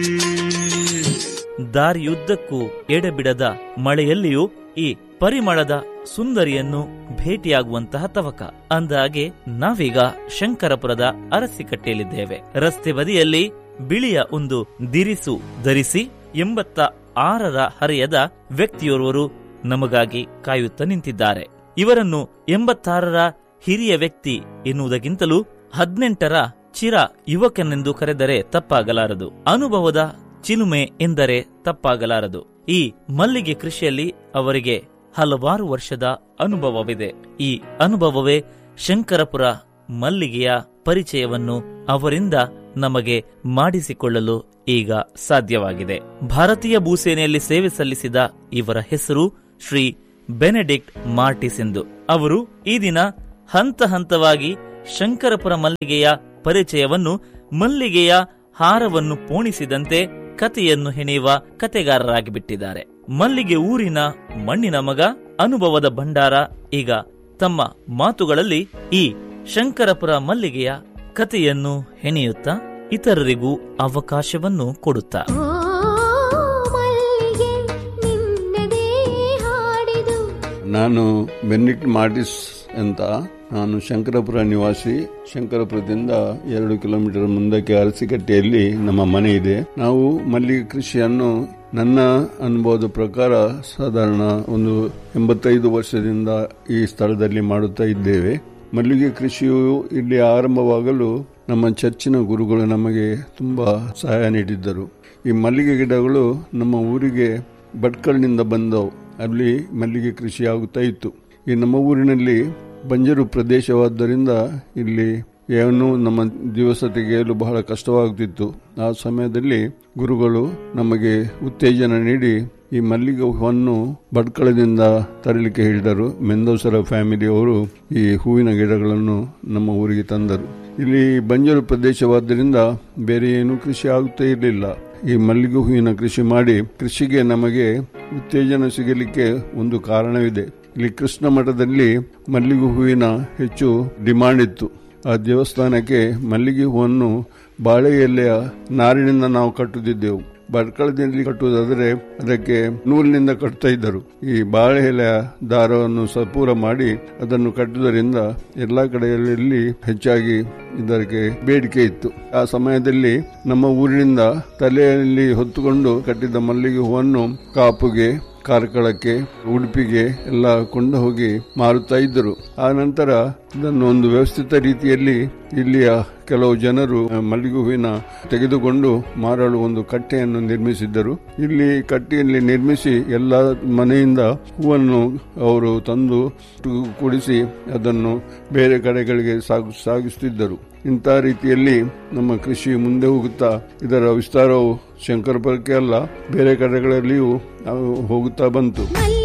ದಾರಿಯುದ್ದಕ್ಕೂ ಎಡೆಬಿಡದ ಮಳೆಯಲ್ಲಿಯೂ ಈ ಪರಿಮಳದ ಸುಂದರಿಯನ್ನು ಭೇಟಿಯಾಗುವಂತಹ ತವಕ ಅಂದಾಗೆ ನಾವೀಗ ಶಂಕರಪುರದ ಅರಸಿಕಟ್ಟೆಯಲ್ಲಿದ್ದೇವೆ ರಸ್ತೆ ಬದಿಯಲ್ಲಿ ಬಿಳಿಯ ಒಂದು ದಿರಿಸು ಧರಿಸಿ ಎಂಬತ್ತ ಆರರ ಹರೆಯದ ವ್ಯಕ್ತಿಯೋರ್ವರು ನಮಗಾಗಿ ಕಾಯುತ್ತಾ ನಿಂತಿದ್ದಾರೆ ಇವರನ್ನು ಎಂಬತ್ತಾರರ ಹಿರಿಯ ವ್ಯಕ್ತಿ ಎನ್ನುವುದಕ್ಕಿಂತಲೂ ಹದಿನೆಂಟರ ಚಿರ ಯುವಕನೆಂದು ಕರೆದರೆ ತಪ್ಪಾಗಲಾರದು ಅನುಭವದ ಚಿಲುಮೆ ಎಂದರೆ ತಪ್ಪಾಗಲಾರದು ಈ ಮಲ್ಲಿಗೆ ಕೃಷಿಯಲ್ಲಿ ಅವರಿಗೆ ಹಲವಾರು ವರ್ಷದ ಅನುಭವವಿದೆ ಈ ಅನುಭವವೇ ಶಂಕರಪುರ ಮಲ್ಲಿಗೆಯ ಪರಿಚಯವನ್ನು ಅವರಿಂದ ನಮಗೆ ಮಾಡಿಸಿಕೊಳ್ಳಲು ಈಗ ಸಾಧ್ಯವಾಗಿದೆ ಭಾರತೀಯ ಭೂಸೇನೆಯಲ್ಲಿ ಸೇವೆ ಸಲ್ಲಿಸಿದ ಇವರ ಹೆಸರು ಶ್ರೀ ಬೆನೆಡಿಕ್ಟ್ ಮಾರ್ಟಿಸ್ ಎಂದು ಅವರು ಈ ದಿನ ಹಂತ ಹಂತವಾಗಿ ಶಂಕರಪುರ ಮಲ್ಲಿಗೆಯ ಪರಿಚಯವನ್ನು ಮಲ್ಲಿಗೆಯ ಹಾರವನ್ನು ಪೋಣಿಸಿದಂತೆ ಕಥೆಯನ್ನು ಹೆಣೆಯುವ ಕತೆಗಾರರಾಗಿ ಬಿಟ್ಟಿದ್ದಾರೆ ಮಲ್ಲಿಗೆ ಊರಿನ ಮಣ್ಣಿನ ಮಗ ಅನುಭವದ ಭಂಡಾರ ಈಗ ತಮ್ಮ ಮಾತುಗಳಲ್ಲಿ ಈ ಶಂಕರಪುರ ಮಲ್ಲಿಗೆಯ ಕಥೆಯನ್ನು ಹೆಣೆಯುತ್ತಾ ಇತರರಿಗೂ ಅವಕಾಶವನ್ನು ಕೊಡುತ್ತಾ ಓ ಮಲ್ಲಿಗೆ ನಿನ್ನದೇ ಹಾಡಿದು ನಾನು ಬೆನ್ನಿಕ್ಟ್ ಮಾರ್ಟಿಸ್ ಅಂತ ನಾನು ಶಂಕರಪುರ ನಿವಾಸಿ ಶಂಕರಪುರದಿಂದ ಎರಡು ಕಿಲೋಮೀಟರ್ ಮುಂದಕ್ಕೆ ಅರಸಿಕಟ್ಟೆಯಲ್ಲಿ ನಮ್ಮ ಮನೆ ಇದೆ ನಾವು ಮಲ್ಲಿಗೆ ಕೃಷಿಯನ್ನು ನನ್ನ ಅನುಭವದ ಪ್ರಕಾರ ಸಾಧಾರಣ ಒಂದು ಎಂಬತ್ತೈದು ವರ್ಷದಿಂದ ಈ ಸ್ಥಳದಲ್ಲಿ ಮಾಡುತ್ತಾ ಇದ್ದೇವೆ ಮಲ್ಲಿಗೆ ಕೃಷಿಯು ಇಲ್ಲಿ ಆರಂಭವಾಗಲು ನಮ್ಮ ಚರ್ಚಿನ ಗುರುಗಳು ನಮಗೆ ತುಂಬಾ ಸಹಾಯ ನೀಡಿದ್ದರು ಈ ಮಲ್ಲಿಗೆ ಗಿಡಗಳು ನಮ್ಮ ಊರಿಗೆ ಭಟ್ಕಳ್ನಿಂದ ಬಂದವು ಅಲ್ಲಿ ಮಲ್ಲಿಗೆ ಕೃಷಿ ಆಗುತ್ತಾ ಇತ್ತು ಈ ನಮ್ಮ ಊರಿನಲ್ಲಿ ಬಂಜರು ಪ್ರದೇಶವಾದ್ದರಿಂದ ಇಲ್ಲಿ ಏನು ನಮ್ಮ ದಿವಸ ತೆಗೆಯಲು ಬಹಳ ಕಷ್ಟವಾಗುತ್ತಿತ್ತು ಆ ಸಮಯದಲ್ಲಿ ಗುರುಗಳು ನಮಗೆ ಉತ್ತೇಜನ ನೀಡಿ ಈ ಮಲ್ಲಿಗೆ ಹೂವನ್ನು ಭಟ್ಕಳದಿಂದ ತರಲಿಕ್ಕೆ ಹೇಳಿದರು ಮೆಂದೋಸರ ಫ್ಯಾಮಿಲಿಯವರು ಈ ಹೂವಿನ ಗಿಡಗಳನ್ನು ನಮ್ಮ ಊರಿಗೆ ತಂದರು ಇಲ್ಲಿ ಬಂಜರು ಪ್ರದೇಶವಾದ್ದರಿಂದ ಬೇರೆ ಏನು ಕೃಷಿ ಆಗುತ್ತಾ ಇರಲಿಲ್ಲ ಈ ಮಲ್ಲಿಗೆ ಹೂವಿನ ಕೃಷಿ ಮಾಡಿ ಕೃಷಿಗೆ ನಮಗೆ ಉತ್ತೇಜನ ಸಿಗಲಿಕ್ಕೆ ಒಂದು ಕಾರಣವಿದೆ ಇಲ್ಲಿ ಕೃಷ್ಣ ಮಠದಲ್ಲಿ ಮಲ್ಲಿಗೆ ಹೂವಿನ ಹೆಚ್ಚು ಡಿಮಾಂಡ್ ಇತ್ತು ಆ ದೇವಸ್ಥಾನಕ್ಕೆ ಮಲ್ಲಿಗೆ ಹೂವನ್ನು ಬಾಳೆ ಎಲೆಯ ನಾರಿನಿಂದ ನಾವು ಕಟ್ಟುತ್ತಿದ್ದೆವು ಭಟ್ಕಳದಲ್ಲಿ ಕಟ್ಟುವುದಾದರೆ ಅದಕ್ಕೆ ನೂಲಿನಿಂದ ಕಟ್ತಾ ಇದ್ದರು ಈ ಬಾಳೆ ಎಲೆಯ ದಾರವನ್ನು ಸಪೂರ ಮಾಡಿ ಅದನ್ನು ಕಟ್ಟುವುದರಿಂದ ಎಲ್ಲಾ ಕಡೆಯಲ್ಲಿ ಹೆಚ್ಚಾಗಿ ಇದಕ್ಕೆ ಬೇಡಿಕೆ ಇತ್ತು ಆ ಸಮಯದಲ್ಲಿ ನಮ್ಮ ಊರಿನಿಂದ ತಲೆಯಲ್ಲಿ ಹೊತ್ತುಕೊಂಡು ಕಟ್ಟಿದ್ದ ಮಲ್ಲಿಗೆ ಹೂವನ್ನು ಕಾಪುಗೆ ಕಾರ್ಕಳಕ್ಕೆ ಉಡುಪಿಗೆ ಎಲ್ಲ ಕೊಂಡು ಹೋಗಿ ಮಾರುತ್ತಾ ಇದ್ದರು ಆ ನಂತರ ಇದನ್ನು ಒಂದು ವ್ಯವಸ್ಥಿತ ರೀತಿಯಲ್ಲಿ ಇಲ್ಲಿಯ ಕೆಲವು ಜನರು ಮಲ್ಲಿಗೆ ಹೂವಿನ ತೆಗೆದುಕೊಂಡು ಮಾರಲು ಒಂದು ಕಟ್ಟೆಯನ್ನು ನಿರ್ಮಿಸಿದ್ದರು ಇಲ್ಲಿ ಕಟ್ಟೆಯಲ್ಲಿ ನಿರ್ಮಿಸಿ ಎಲ್ಲ ಮನೆಯಿಂದ ಹೂವನ್ನು ಅವರು ತಂದು ಕೂಡಿಸಿ ಅದನ್ನು ಬೇರೆ ಕಡೆಗಳಿಗೆ ಸಾಗು ಸಾಗಿಸುತ್ತಿದ್ದರು ಇಂಥ ರೀತಿಯಲ್ಲಿ ನಮ್ಮ ಕೃಷಿ ಮುಂದೆ ಹೋಗುತ್ತಾ ಇದರ ವಿಸ್ತಾರವು ಶಂಕರಪುರಕ್ಕೆ ಅಲ್ಲ ಬೇರೆ ಕಡೆಗಳಲ್ಲಿಯೂ ಆ, ಹೋಗುತ್ತಾ ಬಂತು